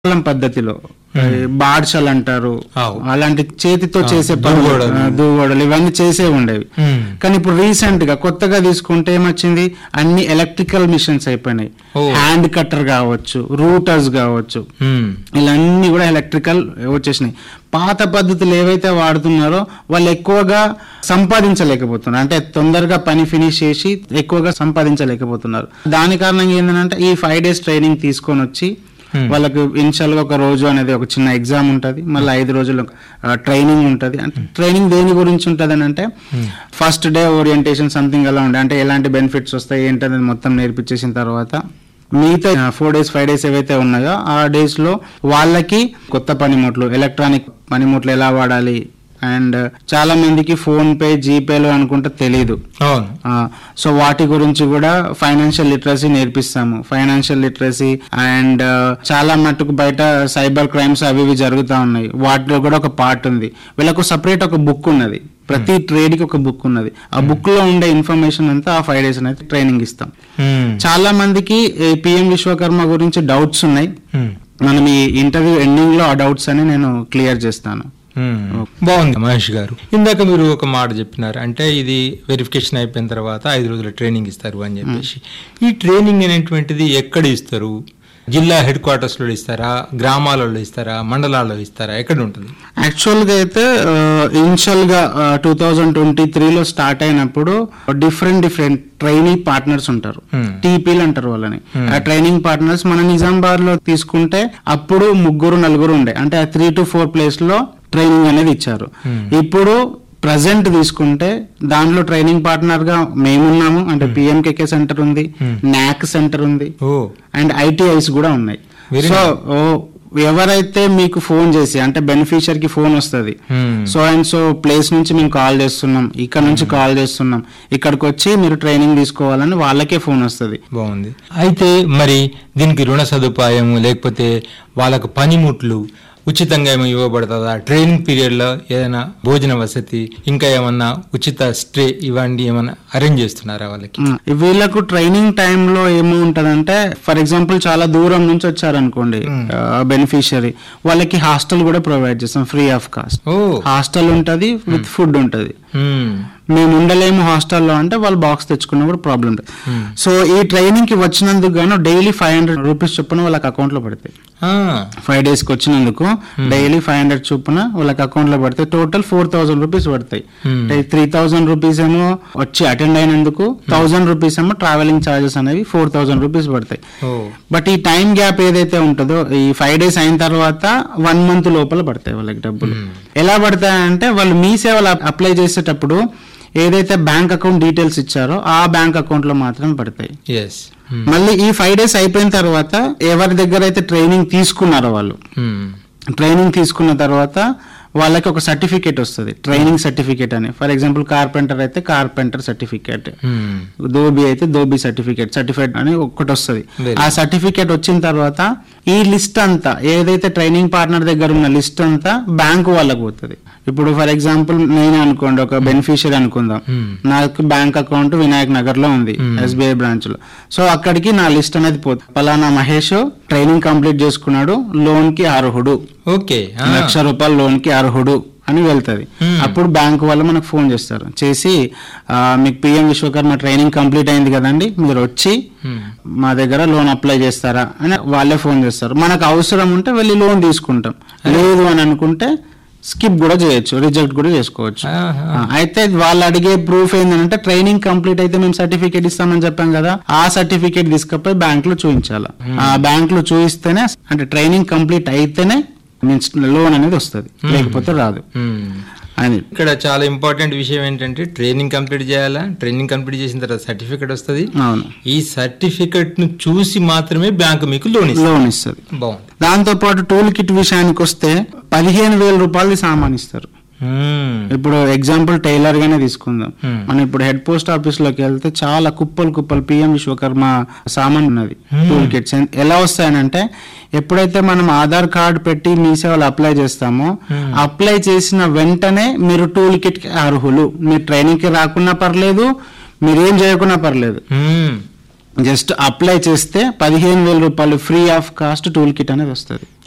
కాలం పద్ధతిలో బాడ్షలు అంటారు అవు. అలాంటి చేతితో ఆ, చేసే పనులు, దువ్వడలు. ఆ, దువ్వడలు ఇవన్నీ చేసే ఉండేవి మ్మ్. కానీ ఇప్పుడు రీసెంట్ గా కొత్తగా తీసుకుంటే ఏమొచ్చింది అన్ని ఎలక్ట్రికల్ మిషన్స్ అయిపోయినాయి ఓ. హ్యాండ్ కట్టర్ కావచ్చు రూటర్స్ కావచ్చు మ్మ్. ఇలా అన్ని కూడా ఎలక్ట్రికల్ వచ్చేసినాయి పాత పద్ధతులు ఏవైతే వాడుతున్నారో వాళ్ళు ఎక్కువగా సంపాదించలేకపోతున్నారు అంటే తొందరగా పని ఫినిష్ చేసి ఎక్కువగా సంపాదించలేకపోతున్నారు దాని కారణంగా ఏంటంటే ఈ ఫైవ్ డేస్ ట్రైనింగ్ తీసుకొని వచ్చి Hmm. వాళ్ళకి ఇనిషియల్ గా ఒక రోజు అనేది ఒక చిన్న ఎగ్జామ్ ఉంటుంది మళ్ళీ ఐదు రోజులు ట్రైనింగ్ ఉంటుంది అంటే ట్రైనింగ్ దేని గురించి ఉంటుంది అని అంటే ఫస్ట్ డే ఓరియంటేషన్ సంథింగ్ అలా ఉండే అంటే ఎలాంటి బెనిఫిట్స్ వస్తాయి ఏంటనేది మొత్తం నేర్పించేసిన తర్వాత మిగతా ఫోర్ డేస్ ఫైవ్ డేస్ ఏవైతే ఉన్నాయో ఆ డేస్ లో వాళ్ళకి కొత్త పనిముట్లు ఎలక్ట్రానిక్ పనిముట్లు ఎలా వాడాలి అండ్ చాలా మందికి ఫోన్ పే జీపేలు అనుకుంటే తెలీదు అవును ఆ, సో వాటి గురించి కూడా ఫైనాన్షియల్ లిటరసీ నేర్పిస్తాము ఫైనాన్షియల్ లిటరసీ అండ్ చాలా మట్టుకు బయట సైబర్ క్రైమ్స్ అవి ఇవి జరుగుతూ ఉన్నాయి వాటిలో కూడా ఒక పార్ట్ ఉంది వీళ్ళకు సపరేట్ ఒక బుక్ ఉన్నది ప్రతి ట్రేడ్ కి ఒక బుక్ ఉన్నది ఆ బుక్ లో ఉండే ఇన్ఫర్మేషన్ అంతా ఆ ఫైవ్ డేస్ అయితే ట్రైనింగ్ ఇస్తాం మ్మ్. చాలా మందికి పిఎం విశ్వకర్మ గురించి డౌట్స్ ఉన్నాయి మ్మ్. మనం ఈ ఇంటర్వ్యూ ఎండింగ్ లో ఆ డౌట్స్ అని నేను క్లియర్ చేస్తాను మ్మ్. బాగుంది మహేష్ గారు ఇందాక మీరు ఒక మాట చెప్పినారు అంటే ఇది వెరిఫికేషన్ అయిపోయిన తర్వాత ఐదు రోజుల ట్రైనింగ్ ఇస్తారు అని చెప్పేసి ఈ ట్రైనింగ్ అనేటువంటిది ఎక్కడ ఇస్తారు జిల్లా హెడ్ క్వార్టర్స్ లో ఇస్తారా గ్రామాలలో ఇస్తారా మండలాల్లో ఇస్తారా ఎక్కడ ఉంటుంది యాక్చువల్ గా అయితే ఇనిషియల్ గా టూ థౌజండ్ ట్వంటీ త్రీలో స్టార్ట్ అయినప్పుడు డిఫరెంట్ డిఫరెంట్ ట్రైనింగ్ పార్ట్నర్స్ ఉంటారు Hmm. టీపీలు అంటారు వాళ్ళని ఆ ట్రైనింగ్ పార్ట్నర్స్ మన నిజామాబాద్ లో తీసుకుంటే అప్పుడు ముగ్గురు నలుగురు ఉండే అంటే ఆ త్రీ టు ఫోర్ ప్లేస్ లో ట్రైనింగ్ అనేది ఇచ్చారు ఇప్పుడు ప్రజెంట్ తీసుకుంటే దాంట్లో ట్రైనింగ్ పార్ట్నర్ గా మేమున్నాము అంటే పిఎంకేకే సెంటర్ ఉంది నాక్ సెంటర్ ఉంది ఓ అండ్ ఐటీఐస్ కూడా ఉన్నాయి Very సో ఓ, ఎవరైతే మీకు ఫోన్ చేసి అంటే బెనిఫిషియర్ కి ఫోన్ వస్తుంది మ్మ్. సో అండ్ సో ప్లేస్ నుంచి మేము కాల్ చేస్తున్నాం ఇక్కడ నుంచి కాల్ చేస్తున్నాం ఇక్కడికి వచ్చి మీరు ట్రైనింగ్ తీసుకోవాలని వాళ్ళకే ఫోన్ వస్తుంది బాగుంది అయితే మరి దీనికి రుణ సదుపాయం లేకపోతే వాళ్ళకు పనిముట్లు ఉచితంగా ఏమో ఇవ్వబడుతుందా ట్రైనింగ్ పీరియడ్ లో ఏదైనా భోజన వసతి ఇంకా ఏమన్నా ఉచిత స్టే ఇవ్వండి ఏమన్నా అరేంజ్ చేస్తున్నారా వాళ్ళకి వీళ్ళకు ట్రైనింగ్ టైంలో ఏమి ఉంటదంటే ఫర్ ఎగ్జాంపుల్ చాలా దూరం నుంచి వచ్చారనుకోండి బెనిఫిషియరీ వాళ్ళకి హాస్టల్ కూడా ప్రొవైడ్ చేస్తాం ఫ్రీ ఆఫ్ కాస్ట్ ఓ హాస్టల్ ఉంటది విత్ ఫుడ్ ఉంటది మ్మ్. మేము ఉండలేము హాస్టల్లో అంటే వాళ్ళు బాక్స్ తెచ్చుకున్నా కూడా ప్రాబ్లం లేదు సో ఈ ట్రైనింగ్ కి వచ్చినందుకు గాను డైలీ ఫైవ్ హండ్రెడ్ రూపీస్ చొప్పున వాళ్ళకి అకౌంట్ లో పడతాయి ఆ, ఫైవ్ డేస్ కి వచ్చినందుకు డైలీ ఫైవ్ హండ్రెడ్ చొప్పున వాళ్ళకి అకౌంట్ లో పడతాయి టోటల్ ఫోర్ థౌసండ్ రూపీస్ పడతాయి Hmm. త్రీ థౌసండ్ రూపీస్ ఏమో వచ్చి అటెండ్ అయినందుకు థౌసండ్ రూపీస్ ఏమో ట్రావెలింగ్ చార్జెస్ అనేవి ఫోర్ థౌసండ్ రూపీస్ పడతాయి ఓ బట్ ఈ టైం గ్యాప్ ఏదైతే ఉంటుందో ఈ ఫైవ్ డేస్ అయిన తర్వాత వన్ మంత్ లోపల పడతాయి వాళ్ళకి డబ్బులు ఎలా పడతాయంటే వాళ్ళు మీ సేవలు అప్లై చేసేటప్పుడు ఏదైతే బ్యాంక్ అకౌంట్ డీటెయిల్స్ ఇచ్చారో ఆ బ్యాంక్ అకౌంట్ లో మాత్రమే పడతాయి ఎస్ మళ్ళీ ఈ ఫైవ్ డేస్ అయిపోయిన తర్వాత ఎవరి దగ్గర అయితే ట్రైనింగ్ తీసుకున్నారో వాళ్ళు ట్రైనింగ్ తీసుకున్న తర్వాత వాళ్ళకి ఒక సర్టిఫికేట్ వస్తుంది ట్రైనింగ్ సర్టిఫికేట్ అని ఫర్ ఎగ్జాంపుల్ కార్పెంటర్ అయితే కార్పెంటర్ సర్టిఫికేట్ దోబీ అయితే దోబీ సర్టిఫికేట్ సర్టిఫైడ్ అని ఒకటి వస్తుంది Very ఆ సర్టిఫికేట్ వచ్చిన తర్వాత ఈ లిస్ట్ అంతా ఏదైతే ట్రైనింగ్ పార్ట్నర్ దగ్గర ఉన్న లిస్ట్ అంతా బ్యాంకు వాళ్ళకు పోతుంది ఇప్పుడు ఫర్ ఎగ్జాంపుల్ నేను అనుకోండి ఒక బెనిఫిషియరీ అనుకుందాం నాకు బ్యాంక్ అకౌంట్ వినాయక్ నగర్ లో ఉంది ఎస్బీఐ బ్రాంచ్ లో సో అక్కడికి నా లిస్ట్ అనేది పోతుంది పలానా మహేష్ ట్రైనింగ్ కంప్లీట్ చేసుకున్నాడు లోన్ కి అర్హుడు ఓకే లక్ష రూపాయల లోన్ కి అర్హుడు అని వెళ్తది Hmm. అప్పుడు బ్యాంక్ వాళ్ళు మనకు ఫోన్ చేస్తారు చేసి ఆ, మీకు పిఎం విశ్వకర్మ ట్రైనింగ్ కంప్లీట్ అయింది కదండి మీరు వచ్చి మా దగ్గర లోన్ అప్లై చేస్తారా అని వాళ్ళే ఫోన్ చేస్తారు మనకు అవసరం ఉంటే వెళ్ళి లోన్ తీసుకుంటాం లేదు అని అనుకుంటే స్కిప్ కూడా చేయొచ్చు రిజెక్ట్ కూడా చేసుకోవచ్చు ఆ, అయితే వాళ్ళు అడిగే ప్రూఫ్ ఏంటంటే ట్రైనింగ్ కంప్లీట్ అయితే మేము సర్టిఫికేట్ ఇస్తామని చెప్పాం కదా ఆ సర్టిఫికేట్ తీసుకపోయి బ్యాంక్ లో చూపించాలి ఆ బ్యాంక్ లో చూపిస్తేనే అంటే ట్రైనింగ్ కంప్లీట్ అయితేనే మీన్స్ లోన్ అనేది వస్తుంది లేకపోతే రాదు అని ఇక్కడ చాలా ఇంపార్టెంట్ విషయం ఏంటంటే ట్రైనింగ్ కంప్లీట్ చేయాలా ట్రైనింగ్ కంప్లీట్ చేసిన తర్వాత సర్టిఫికేట్ వస్తుంది అవును ఈ సర్టిఫికెట్ ను చూసి మాత్రమే బ్యాంకు మీకు లోన్ ఇస్తుంది లోన్ ఇస్తుంది బాగుంది దాంతో పాటు టూల్ కిట్ విషయానికి వస్తే పదిహేను వేల రూపాయలది సామాన్ ఇస్తారు మ్మ్. ఇప్పుడు ఎగ్జాంపుల్ టైలర్ గానే తీసుకుందాం Hmm. మనం ఇప్పుడు హెడ్ పోస్ట్ ఆఫీస్ లోకి వెళ్తే చాలా కుప్పలు కుప్పలు పిఎం విశ్వకర్మ సామాన్ ఉన్నది Hmm. టూల్ కిట్స్ ఎలా వస్తాయనంటే ఎప్పుడైతే మనం ఆధార్ కార్డ్ పెట్టి మీ సేవలు అప్లై చేస్తామో Hmm. అప్లై చేసిన వెంటనే మీరు టూల్ కిట్ కి అర్హులు మీరు ట్రైనింగ్ కి రాకున్నా పర్లేదు మీరేం చేయకున్నా పర్లేదు మ్మ్. జస్ట్ అప్లై చేస్తే పదిహేను వేల రూపాయలు free of cost tool kit అనేది వస్తుంది